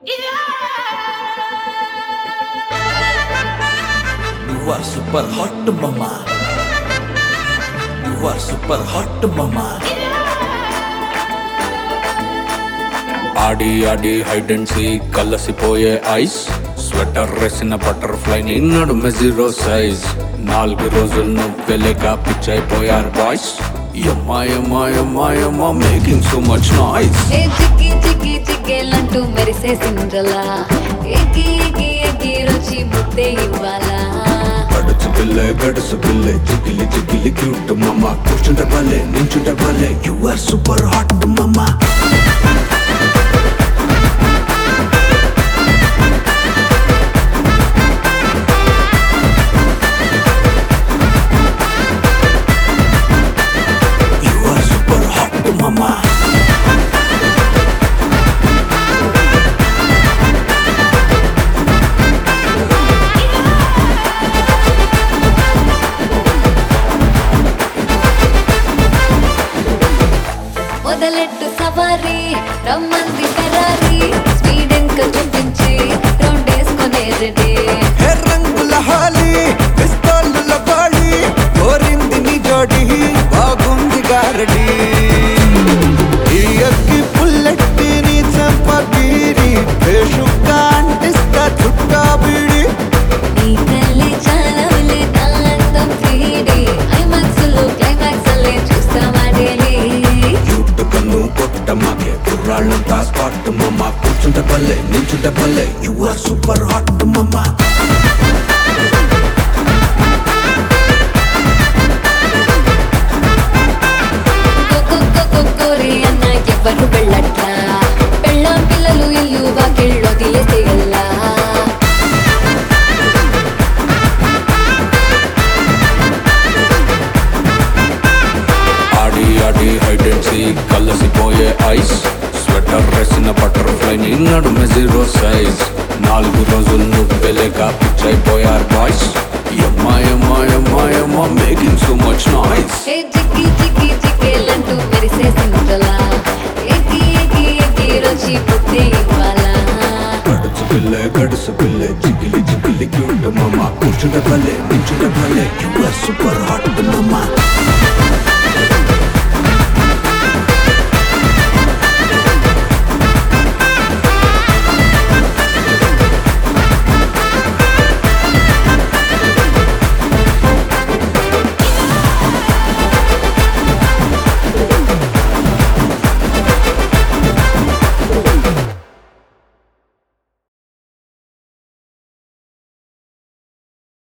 You are super hot, mama. You are super hot, mama. ఆడి ఆడి hide and seek కలసిపోయే eyes sweater వేసిన butterfly నిన్నడు మెజిరో సైజ్ నాలుగు రోజులు నువ్వెలేక పిచ్చైపోయారు బాయ్స్ యమ్మాయమ్మాయమ్మాయమ్మ మేకింగ్ సో మచ్ నాయిస్ ఏ చిక్కి చిక్కి చిక్కేలంటూ మెరిసే సిండ్రలా ఎగి ఎగి ఎగి రుచి ముద్దే ఇవ్వాలా గడుచు పిల్ల గడుసు పిల్ల చికిలి చికిలి క్యూట్ మమ్మ కూర్చుంటే భలే నించుంటే భలే You are super hot, mama. You are super hot, mama. మొదలెట్టు సవారీ రమ్మంది ఫెరారీ స్పీడెన్ కు చూపించి రౌండ్ వేసుకునే రెడీ హే రంగుల హాలి పిస్తోలుల బాళి కోరింది నీ జోడి బాగుంది గారడి ఈ అగ్గి పుల్లెట్టి నీ చెంప బీరి పేషుగా అంటిస్తా చుట్టా బీడి నీ తల్లి చాలవులే తాంతం త్రీడి ఐమాక్స్ లో క్లైమాక్స్ అల్లే చూస్తామా డైలీ క్యూట్ కన్ను కొట్ట మాకే కుర్రాళ్ళంతా స్పాట్ మమ్మ కూర్చుంటే భలే నించుంటే భలే You are super hot, mama. కోరి అన్న ఎవరు వెళ్ళట్లా పెళ్ళాం పిల్లలు ఇల్లు వాకిళ్ళు వదిలేస్తే ఎలా ఆడి ఆడి హైడ్ అండ్ సీ కలసిపోయే ఐస్ స్వెటర్ వేసిన బటర్ఫ్లై నిన్నడు మెజిరో సైజ్ నాలుగు రోజులు నువ్వెలేక పిచ్చైపోయారు బాయ్స్ యమ్మాయమ్మాయమ్మాయమ్మ మేకింగ్ సో మచ్ నాయిస్ ఏ చిక్కి చిక్కి చిక్కేలంటూ మెరిసే సిండ్రలా ఎగి ఎగి ఎగి రుచి బుద్ధి ఇవ్వాలా గడుచు పిల్ల గడుసు పిల్ల చికిలి చికిలి క్యూట్ మమ్మ కూర్చుంటే భలే నించుంటే భలే You are super hot, mama.